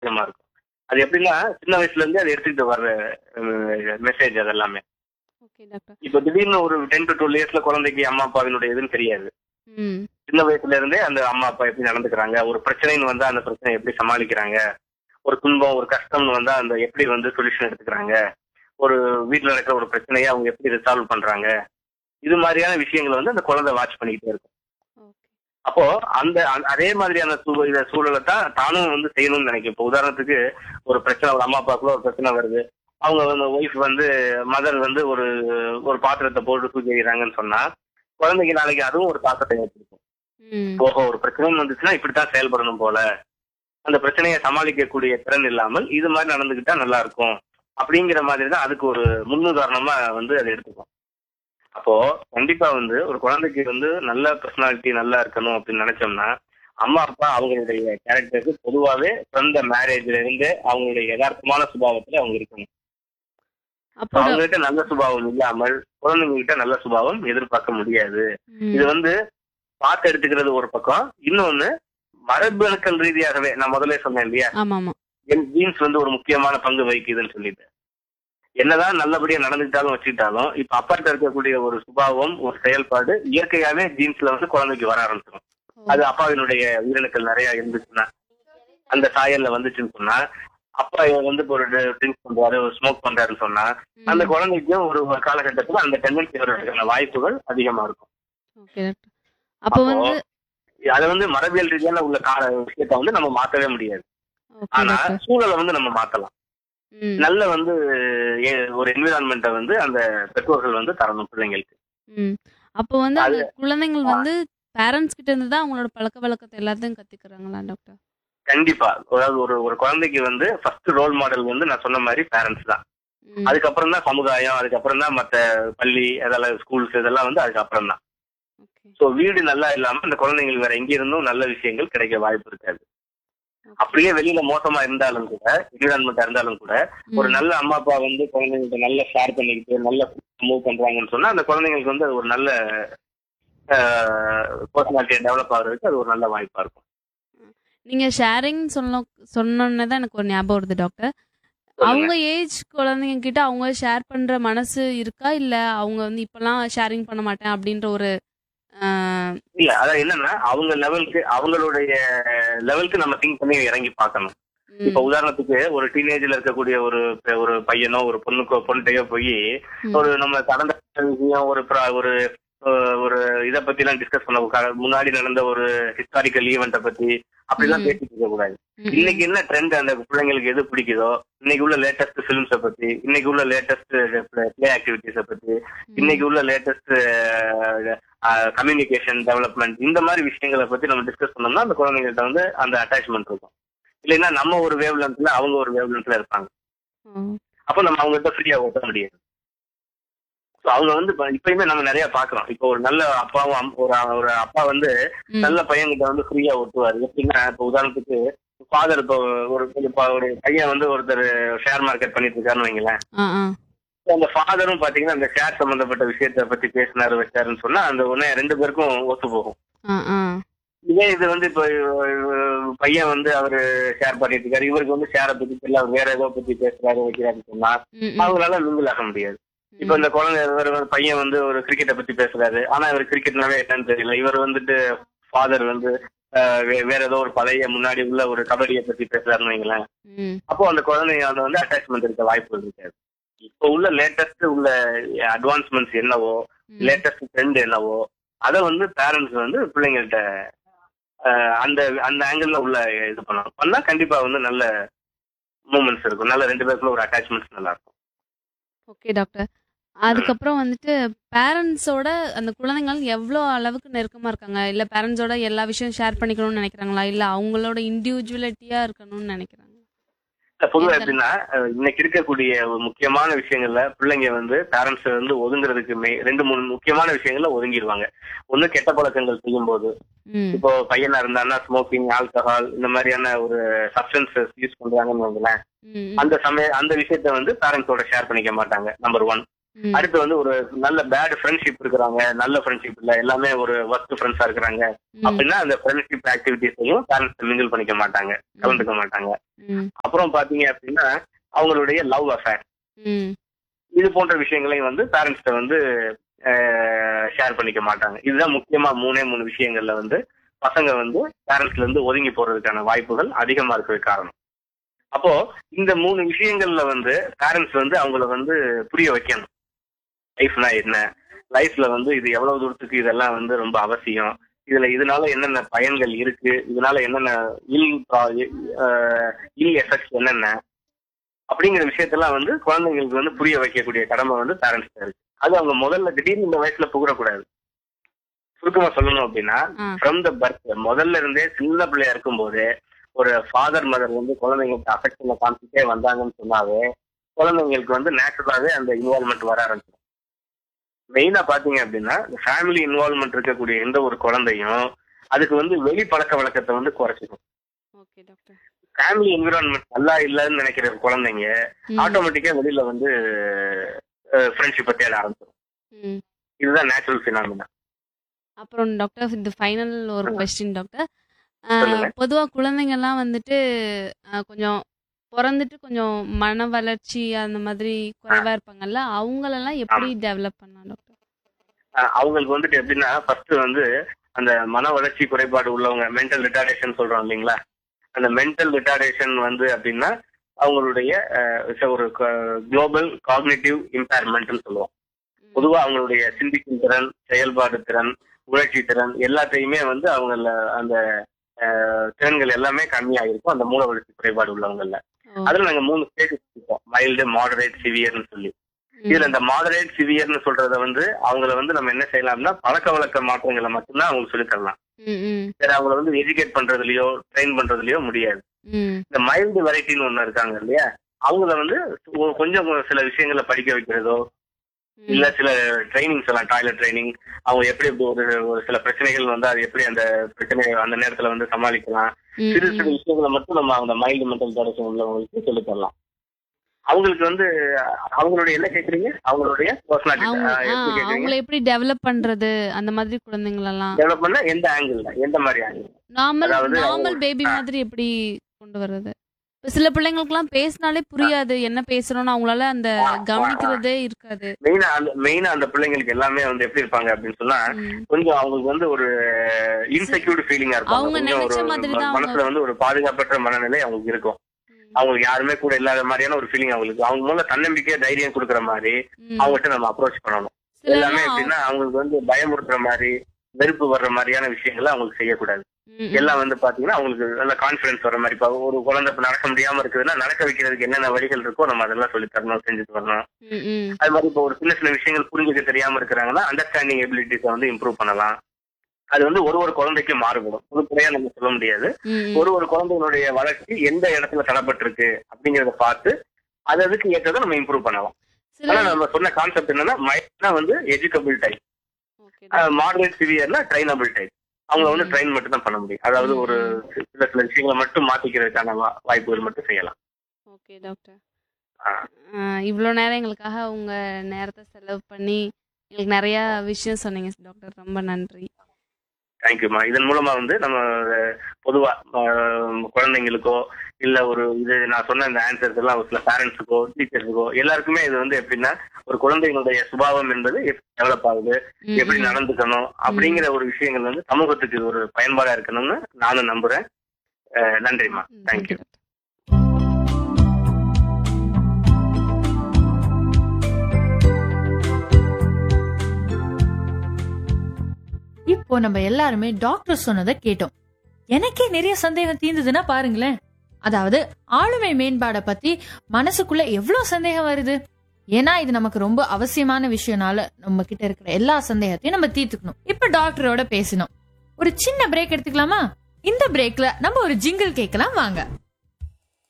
அதிகமா இருக்கும் அது எப்படின்னா சின்ன வயசுல இருந்தே அதை எடுத்துக்கிட்டு வர்ற மெசேஜ் அது எல்லாமே ஓகே டாக்டர் இப்போ திடீர்னு ஒரு டென் டு டுவெல் இயர்ஸ்ல குழந்தைக்கு அம்மா அப்பாவினுடைய எதுன்னு தெரியாது ம் சின்ன வயசுல இருந்தே அந்த அம்மா அப்பா எப்படி நடந்துக்கிறாங்க ஒரு பிரச்சனைன்னு வந்தா அந்த பிரச்சனை எப்படி சமாளிக்கிறாங்க ஒரு துன்பம் ஒரு கஷ்டம்னு வந்தா அந்த எப்படி வந்து சொல்யூஷன் எடுத்துக்கிறாங்க ஒரு வீட்டுல நடக்கிற ஒரு பிரச்சனையை அவங்க எப்படி ரிசால்வ் பண்றாங்க இது மாதிரியான விஷயங்களை வந்து அந்த குழந்தை வாட்ச் பண்ணிக்கிட்டே இருக்கும் ஓகே அப்போ அந்த அந்த- அதே மாதிரியான சூழ- இத சூழலை தான் தானும் வந்து செய்யணும்னு நினைக்கும் இப்போ உதாரணத்துக்கு ஒரு பிரச்சனை ஒரு அம்மா அப்பாக்குள்ள ஒரு பிரச்சனை வருது அவங்க வந்து ஒய்ஃப் வந்து மதர் வந்து ஒரு ஒரு பாத்திரத்தை போட்டு தூக்கி எறிகிறாங்கன்னு சொன்னா குழந்தைக்கு நாளைக்கு அதுவும் ஒரு தாக்கத்தை ஏற்படுத்தும் ம் ஓஹோ ஒரு பிரச்சனை வந்துச்சுன்னா இப்படித்தான் செயல்படணும் போல அந்த பிரச்சனையை சமாளிக்கக்கூடிய திறன் இல்லாமல் இது மாதிரி நடந்துக்கிட்டா நல்லா இருக்கும் அப்படிங்கிற மாதிரி தான் அதுக்கு ஒரு முன்னுதாரணமா வந்து அதை எடுத்துக்கும் அப்போ கண்டிப்பா வந்து ஒரு குழந்தைக்கு வந்து நல்ல பர்சனாலிட்டி நல்லா இருக்கணும் அப்படின்னு நினைச்சோம்னா அம்மா அப்பா அவங்களுடைய கேரக்டருக்கு பொதுவாகவே சொந்த மேரேஜ்ல இருந்து அவங்களுடைய யதார்த்தமான சுபாவத்துல அவங்க இருக்கணும் அப்போ அவங்க கிட்ட நல்ல சுபாவம் இல்லாமல் குழந்தைங்க கிட்ட நல்ல சுபாவம் எதிர்பார்க்க முடியாது ம், இது வந்து பார்த்து எடுத்துக்கிறது ஒரு பக்கம் இன்னொன்னு மரபணுக்கள் ரீதியாகவே நான் முதல்ல சொன்னேன் இல்லையா ஆமா ஆமா என் ஜீன்ஸ் வந்து ஒரு முக்கியமான பங்கு வகிக்குதுன்னு சொல்லிட்டு என்னதான் நல்லபடியா நடந்துக்கிட்டாலும் வச்சுக்கிட்டாலும் இப்ப அப்பாட்ட இருக்கக்கூடிய ஒரு சுபாவம் ஒரு செயல்பாடு இயற்கையாவே ஜீன்ஸ்ல வந்து குழந்தைக்கு வர ஆரம்பிச்சிடும் அது அப்பாவினுடைய உயிரணுக்கள் நிறைய இருந்துச்சுன்னா அந்த சாயல்ல வந்துச்சுன்னு சொன்னா அப்பா வந்து இப்போ ஒரு ட்ரிங்க்ஸ் பண்றாரு ஒரு ஸ்மோக் பண்றாருன்னு சொன்னா அந்த குழந்தைக்கும் ஒரு ஒரு காலகட்டத்துல அந்த டெண்டன்சி வர்றதுக்கான வாய்ப்புகள் அதிகமா இருக்கும் ஓகே டாக்டர் அப்போ அப்போ வந்து அதை வந்து மரபியல் ரீதியான உள்ள கால விஷயத்த வந்து நம்ம மாத்தவே முடியாது ஓகே ஆனா டாக்டர் சூழலை வந்து நம்ம மாத்தலாம் ம் நல்ல வந்து ஏ- ஒரு என்விரான்மெண்ட்டை வந்து அந்த பெற்றோர்கள் வந்து தரணும் பிள்ளைங்களுக்கு ம் அப்போ வந்து அந்த குழந்தைங்கள் வந்து பேரண்ட்ஸ் கிட்ட இருந்து தான் அவங்களோட பழக்க வழக்கத்தை எல்லாத்தையும் கத்துக்கிறாங்களா டாக்டர் கண்டிப்பா அதாவது ஒரு ஒரு குழந்தைக்கு வந்து ஃபர்ஸ்ட் ரோல் மாடல் வந்து நான் சொன்ன மாதிரி பேரண்ட்ஸ் தான் ம் அதுக்கப்புறம் தான் சமுதாயம் அதுக்கப்புறம் தான் மத்த பள்ளி அதெல்லாம் ஸ்கூல்ஸ் இதெல்லாம் வந்து அதுக்கப்புறம் தான் ஓகே ஸோ வீடு நல்லா இல்லாம இந்த குழந்தைங்களுக்கு வேற எங்க இருந்தும் நல்ல விஷயங்கள் கிடைக்க வாய்ப்பு இருக்காது அப்படியே வெளியில மோசமா இருந்தாலும் கூட என்விரான்மெண்டா இருந்தாலும் கூட ஒரு நல்ல அம்மா அப்பா வந்து குழந்தைங்கள்ட்ட நல்லா ஷேர் பண்ணிக்கிட்டு நல்ல மூவ் பண்றாங்கன்னு சொன்னா அந்த குழந்தைங்களுக்கு வந்து அது ஒரு நல்ல பர்சனாலிட்டியை டெவலப் ஆகுறதுக்கு அது ஒரு நல்ல வாய்ப்பா இருக்கும் நீங்க ஷேரிங் சொன்ன சொன்னோன்னே தான் எனக்கு ஒரு ஞாபகம் வருது டாக்டர் அவங்க ஏஜ் குழந்தைங்க கிட்ட அவங்க ஷேர் பண்ற மனசு இருக்கா இல்ல அவங்க வந்து இப்பெல்லாம் ஷேரிங் பண்ண மாட்டேன் அப்படின்ற ஒரு ஆஹ், இல்ல அதான் என்னன்னா அவங்க லெவலுக்கு அவங்களுடைய லெவலுக்கு நம்ம திங்க் பண்ணி இறங்கி பார்க்கணும் ம், இப்ப உதாரணத்துக்கு ஒரு டீனேஜ்ல இருக்கக்கூடிய ஒரு ஒரு பையனோ ஒரு பொண்ணுக்கோ பொண்ணுட்டையோ போய் ம். ஒரு நம்ம கடந்த விஷயம் ஒரு pra- ஒரு அஹ், ஒரு இத பத்தி எல்லாம் டிஸ்கஸ் பண்ண க- முன்னாடி நடந்த ஒரு ஹிஸ்டாரிக்கல் ஈவெண்ட்டை பத்தி அப்படிலாம் ம். பேசிட்டு இருக்க கூடாது ம், இன்னைக்கு என்ன ட்ரெண்ட் அந்த பிள்ளைங்களுக்கு எது பிடிக்குதோ இன்னைக்கு உள்ள லேட்டஸ்ட் பிலிம்ஸ பத்தி இன்னைக்கு உள்ள லேட்டஸ்ட் பிளே ஆக்டிவிட்டிஸ பத்தி ம், இன்னைக்கு உள்ள லேட்டஸ்ட் கம்யூனிகேஷன் டெவலப்மெண்ட் இந்த மாதிரி விஷயங்களை பத்தி நம்ம டிஸ்கஸ் பண்ணோம்னா அந்த குழந்தைங்கள்ட்ட வந்து அந்த அட்டாச்மெண்ட் இருக்கும் இல்லைன்னா நம்ம ஒரு வேவ் லென்த்ல அவங்க ஒரு வேவ் லென்த்ல இருப்பாங்க ஓ, அப்போ நம்ம அவங்ககிட்ட ஃப்ரீயா ஓட்ட முடியாது ஸோ அவங்க வந்து இப்ப- இப்பயுமே நம்ம நிறைய பாக்குறோம் இப்போ ஒரு நல்ல அப்பாவும் அம்- ஒரு ஒரு அப்பா வந்து ம், நல்ல பையன்கிட்ட வந்து ஃப்ரீயா ஓட்டுவாரு எப்படின்னா இப்போ உதாரணத்துக்கு ஃபாதர் இப்போ ஒரு இப்போ ஒரு பையன் வந்து ஒருத்தர் ஷேர் மார்க்கெட் பண்ணிட்டு இருக்காருன்னு வைங்களேன் ஆ ஆ அந்த ஃபாதரும் பாத்தீங்கன்னா அந்த ஷேர் சம்பந்தப்பட்ட விஷயத்த பத்தி பேசினாரு வச்சாருன்னு சொன்னா அந்த உடனே ரெண்டு பேருக்கும் ஒத்து போகும் ஆ ஆ இதே இது வந்து இப்போ இவ- பையன் வந்து அவரு ஷேர் பண்ணிட்டு இருக்காரு இவருக்கு வந்து ஷேரை பத்தி தெரியல அவர் வேற ஏதோ பத்தி பேசுறாரு வைக்கிறாருன்னு சொன்னா ம், ம், அவங்களால மிங்கிள் ஆக முடியாது இப்போ இந்த குழந்தை இவர் வந்து பையன் வந்து ஒரு கிரிக்கெட்டை பத்தி பேசுறாரு ஆனா இவர் கிரிக்கெட்னாவே என்னன்னு தெரியல இவர் வந்துட்டு ஃபாதர் வந்து ஆஹ், வே- வேற ஏதோ ஒரு பழைய முன்னாடி உள்ள ஒரு கபடியை பத்தி பேசுறாருன்னு வைங்களேன் ம், அப்போ அந்த குழந்தைங்க அது வந்து அட்டாச்மெண்ட் இருக்க வாய்ப்பு இருக்காது இப்போ உள்ள லேட்டஸ்ட் உள்ள அட்வான்ஸ்மெண்ட்ஸ் என்னவோ ம். லேட்டஸ்ட் ட்ரெண்ட் என்னவோ அதை வந்து பேரண்ட்ஸ் வந்து பிள்ளைங்கள்ட்ட ஆஹ், அந்த அந்த ஆங்கிள் உள்ள இது பண்ணணும் பண்ணா கண்டிப்பா வந்து நல்ல மூமெண்ட்ஸ் இருக்கும் நல்ல ரெண்டு பேருக்குள்ள ஒரு அட்டாச்மெண்ட்ஸ் நல்லா இருக்கும் ஓகே டாக்டர் அதுக்கப்புறம் வந்துட்டு பேரண்ட்ஸோட அந்த குழந்தைகள் எவ்வளோ அளவுக்கு நெருக்கமா இருக்காங்க இல்ல பேரண்ட்ஸோட எல்லா விஷயம் ஷேர் பண்ணிக்கணும்னு நினைக்கிறாங்களா இல்ல அவங்களோட இண்டிவிஜுவலிட்டியா இருக்கணும்னு நினைக்கிறாங்க இல்ல, பொதுவா எந்த- எப்படின்னா அஹ், இன்னைக்கு இருக்கக்கூடிய ஒரு முக்கியமான விஷயங்கள்ல பிள்ளைங்க வந்து பேரண்ட்ஸ் வந்து ஒதுங்குறதுக்கு மே ரெண்டு மூணு முக்கியமான விஷயங்கள்ல ஒதுங்கிடுவாங்க ஒண்ணு கெட்ட பழக்கங்கள் செய்யும் போது ம் இப்போ பையனா இருந்தான்னா ஸ்மோக்கிங் ஆல்கஹால் இந்த மாதிரியான ஒரு சப்ஸ்டன்சஸ் யூஸ் பண்றாங்கன்னு வைங்களேன் ம் அந்த சமய அந்த விஷயத்த வந்து பேரண்ட்ஸோட ஷேர் பண்ணிக்க மாட்டாங்க நம்பர் ஒன் ம், அடுத்து வந்து ஒரு நல்ல பேட் ஃப்ரெண்ட்ஷிப் இருக்கிறாங்க நல்ல ஃப்ரெண்ட்ஷிப் இல்ல எல்லாமே ஒரு ஒர்க் ஃப்ரெண்ட்ஸா இருக்கிறாங்க ம், அப்படின்னா அந்த ஃப்ரெண்ட்ஷிப் ஆக்டிவிட்டிஸையும் பேரண்ட்ஸ் மிங்கிள் பண்ணிக்க மாட்டாங்க கலந்துக்க மாட்டாங்க ம், அப்புறம் பாத்தீங்க அப்படின்னா அவங்களுடைய லவ் அஃபேர் ம், இது போன்ற விஷயங்களையும் வந்து பேரண்ட்ஸ்ட வந்து ஷேர் பண்ணிக்க மாட்டாங்க இதுதான் முக்கியமா மூணே மூணு விஷயங்கள்ல வந்து பசங்க வந்து பேரண்ட்ஸ்ல இருந்து ஒதுங்கி போறதுக்கான வாய்ப்புகள் அதிகமா இருக்கிறது காரணம் அப்போ இந்த மூணு விஷயங்கள்ல வந்து பேரண்ட்ஸ் வந்து அவங்கள வந்து புரிய வைக்கணும் லைஃப்னா என்ன லைஃப்ல வந்து இது எவ்வளவு தூரத்துக்கு இதெல்லாம் வந்து ரொம்ப அவசியம் இதுல இதனால என்னென்ன பயன்கள் இருக்கு இதனால என்னென்ன இல் இல் எஃபெக்ட்ஸ் என்னென்ன அப்படிங்கிற விஷயத்தெல்லாம் வந்து குழந்தைங்களுக்கு வந்து புரிய வைக்கக்கூடிய கடமை வந்து பேரண்ட்ஸ் இருக்கு அது அவங்க முதல்ல திடீர்னு இந்த வயசுல புகழக்கூடாது சுருக்கமா சொல்லணும் அப்படின்னா ஆ, ஃப்ரம் த பர்த் முதல்ல இருந்தே சின்ன பிள்ளையா இருக்கும்போது ஒரு ஃபாதர் மதர் வந்து குழந்தைங்களுக்கு அஃபெக்ஷனை காமிச்சிட்டே வந்தாங்கன்னு சொன்னாவே குழந்தைங்களுக்கு வந்து நேச்சுரலாவே அந்த இன்வால்மெண்ட் வர ஆரம்பிச்சிடும் மெயினா பாத்தீங்க அப்படின்னா ஃபேமிலி இன்வால்மெண்ட் இருக்கக்கூடிய எந்த ஒரு குழந்தையும் அதுக்கு வந்து வெளி பழக்க வழக்கத்தை வந்து குறைச்சிடும் ஓகே டாக்டர் ஃபேமிலி என்விரான்மெண்ட் நல்லா இல்லைன்னு நினைக்கிற குழந்தைங்க ம், ஆட்டோமேட்டிக்கா வெளியில வந்து ஃப்ரெண்ட்ஷிப்பை தேட ஆரம்பிச்சிடும் ம். இதுதான் நேச்சுரல் பினாமினா அப்புறம் டாக்டர் இந்த ஃபைனல் ஒரு ஆ. கொஸ்டின் டாக்டர் சொல்லுங்க. பொதுவா குழந்தைங்கலாம் வந்துட்டு அஹ், கொஞ்சம் பிறந்துட்டு கொஞ்சம் மன வளர்ச்சி அந்த மாதிரி குறைவா இருப்பாங்கல்ல அவங்களெல்லாம் எப்படி டெவலப் பண்ணலாம் டாக்டர் அஹ் அவங்களுக்கு வந்துட்டு எப்படின்னா ஃபர்ஸ்ட் வந்து அந்த மன வளர்ச்சி குறைபாடு உள்ளவங்க மென்டல் ரிட்டார்டேஷன் சொல்றோம் இல்லைங்களா அந்த மென்டல் ரிட்டார்டேஷன் வந்து அப்படின்னா அவங்களுடைய அஹ், ச- ஒரு குளோபல் காக்னிட்டிவ் இம்பேர்மெண்ட்னு சொல்லுவோம் பொதுவா அவங்களுடைய சிந்திக்கும் திறன் செயல்பாடு திறன் உணர்ச்சி திறன் எல்லாத்தையுமே வந்து அவங்கள அந்த அஹ், திறன்கள் எல்லாமே கம்மியா இருக்கும் அந்த மூல வளர்ச்சி குறைபாடு உள்ளவங்கல்ல ஓ, அதுல நாங்க மூணு ஸ்டேஜ் இருக்கோம் மைல்டு மாடரேட் சிவியர்னு சொல்லி ம், இதுல இந்த மாடரேட் சிவியர்னு சொல்றத வந்து அவங்கள வந்து நம்ம என்ன செய்யலாம்னா பழக்க வழக்க மாற்றங்களை மட்டும்தான் அவங்களுக்கு சொல்லித் தரலாம் ம், ம், வேற அவங்கள வந்து எஜுகேட் பண்றதுலயோ ட்ரெயின் பண்றதுலயோ முடியாது ம், இந்த மைல்டு வெரைட்டின்னு ஒண்ணு இருக்காங்க இல்லையா அவங்கள வந்து ஒ- கொஞ்சம் சில விஷயங்களை படிக்க வைக்கிறதோ ம், இல்ல சில ட்ரைனிங்ஸ் எல்லாம் டாய்லெட் ட்ரைனிங் அவங்க எப்படி இப்படி ஒரு ஒரு சில பிரச்சனைகள் வந்து அது எப்படி அந்த பிரச்சனையை அந்த நேரத்துல வந்து சமாளிக்கலாம் ம், சிறு ம். சிறு விஷயங்களை மட்டும் நம்ம அந்த மைல்டு மென்டல் ப்ரொடக்ஷன் உள்ளவங்களுக்கு சொல்லித் தரலாம் அவங்களுக்கு வந்து அவங்களுடைய என்ன கேக்குறீங்க அவங்களுடைய அவங்க பர்சனாலிட்டி ஆ, எப்படி கேக்குறீங்க அவங்கள எப்படி டெவலப் பண்றது அந்த மாதிரி குழந்தைங்களெல்லாம் டெவலப் பண்ண எந்த ஆங்கிள் எந்த மாதிரி ஆங்கிள் நார்மல் அதாவது நார்மல் அவங்க- பேபி ஆ. மாதிரி எப்படி கொண்டு வர்றது இப்ப சில பிள்ளைங்களுக்குலாம் பேசினாலே புரியாது என்ன பேசுறோம்னு அவங்களால அந்த ஆ, ஆ, ஆ. கவனிக்கிறதே இருக்காது மெயினா அந்த மெயினா அந்த பிள்ளைங்களுக்கு எல்லாமே வந்து எப்படி இருப்பாங்க அப்படின்னு சொன்னா ம், கொஞ்சம் அவங்களுக்கு வந்து ஒரு இன்செக்யூர்ட் ஃபீலிங்கா இருப்பாங்க அவங்க கொஞ்சம் ஒரு நினைச்ச மாதிரி தான் அவங்க- மனசுல வந்து ஒரு பாதுகாப்பற்ற மனநிலை அவங்களுக்கு இருக்கும் ம், அவங்களுக்கு யாருமே கூட இல்லாத மாதிரியான ஒரு ஃபீலிங் அவங்களுக்கு அவங்க மூலம் தன்னம்பிக்கை தைரியம் கொடுக்குற மாதிரி ம். அவங்ககிட்ட நம்ம அப்ரோச் பண்ணணும் சில எல்லாமே எல்லாம் எப்படின்னா அவங்களுக்கு வந்து பயமுறுத்துற மாதிரி வெறுப்பு வர்ற மாதிரியான விஷயங்களை அவங்களுக்கு செய்யக்கூடாது ம், ம். எல்லாம் வந்து பாத்தீங்கன்னா அவங்களுக்கு நல்ல கான்பிடன்ஸ் வர மாதிரி இப்போ ஒரு குழந்தை இப்ப நடக்க முடியாம இருக்குதுன்னா நடக்க வைக்கிறதுக்கு என்னென்ன வழிகள் இருக்கோ நம்ம அதெல்லாம் சொல்லி தரணும் செஞ்சுட்டு வரணும் ம், ம். அது மாதிரி இப்போ ஒரு சின்ன சின்ன விஷயங்கள் புரிஞ்சுக்க தெரியாம இருக்கிறாங்கன்னா அண்டர்ஸ்டாண்டிங் எபிலிட்டிஸை வந்து இம்ப்ரூவ் பண்ணலாம் அது வந்து ஒரு ஒரு குழந்தைக்கும் மாறுபடும் பொதுப்படையா நம்ம சொல்ல முடியாது ம், ம். ஒரு ஒரு குழந்தைகளுடைய வளர்ச்சி எந்த இடத்துல தடப்பட்டிருக்கு அப்படிங்கறத பார்த்து அது அதுக்கு ஏற்றதை நம்ம இம்ப்ரூவ் பண்ணலாம் சில ஆனா நம்ம சொன்ன கான்செப்ட் என்னன்னா மைண்ட்னா வந்து எஜுகபிள் டைப் ஓகே மாடரேட் சிவியர்னா ட்ரைனபிள் டைப் அவங்க வந்து ம். ட்ரெயின் மட்டும் தான் பண்ண முடியும் அதாவது ஒரு சில சில விஷயங்களை மட்டும் மாத்திக்கிறதுக்கான வா- வாய்ப்புகள் மட்டும் செய்யலாம் ஓகே டாக்டர் ஆ. இவ்வளோ நேரம் எங்களுக்காக உங்க நேரத்தை செலவு பண்ணி எங்களுக்கு நிறைய விஷயம் சொன்னீங்க டாக்டர் ரொம்ப நன்றி தேங்க்யூமா இதன் மூலமா வந்து நம்ம அஹ், பொதுவா அஹ், குழந்தைங்களுக்கோ இல்ல ஒரு இது நான் சொன்ன இந்த ஆன்சர்ஸ் எல்லாம் ஒரு சில பேரண்ட்ஸுக்கோ டீச்சர்ஸுக்கோ எல்லாருக்குமே இது வந்து எப்படின்னா ஒரு குழந்தைகளுடைய சுபாவம் என்பது எப்படி டெவலப் ஆகுது ம், எப்படி ம். நடந்துக்கணும் அப்படிங்கிற ஒரு விஷயங்கள் வந்து சமூகத்துக்கு இது ஒரு பயன்பாடா இருக்கணும்னு நானும் நம்புறேன் அஹ், நன்றிம்மா ம், தேங்க்யூ டாக்டர். இப்போ நம்ம எல்லாருமே டாக்டர் சொன்னதை கேட்டோம் எனக்கே நிறைய சந்தேகம் தீர்ந்ததுன்னா பாருங்களேன் அதாவது ஆளுமை மேம்பாட பத்தி மனசுக்குள்ள எவ்வளவு சந்தேகம் வருது ஏன்னா இது நமக்கு ரொம்ப அவசியமான விஷயம்னால நம்ம கிட்ட இருக்கிற எல்லா சந்தேகத்தையும் நம்ம தீர்த்துக்கணும் இப்ப டாக்டரோட பேசணும் ஒரு சின்ன பிரேக் எடுத்துக்கலாமா இந்த பிரேக்ல நம்ம ஒரு ஜிங்கிள் கேட்கலாம் வாங்க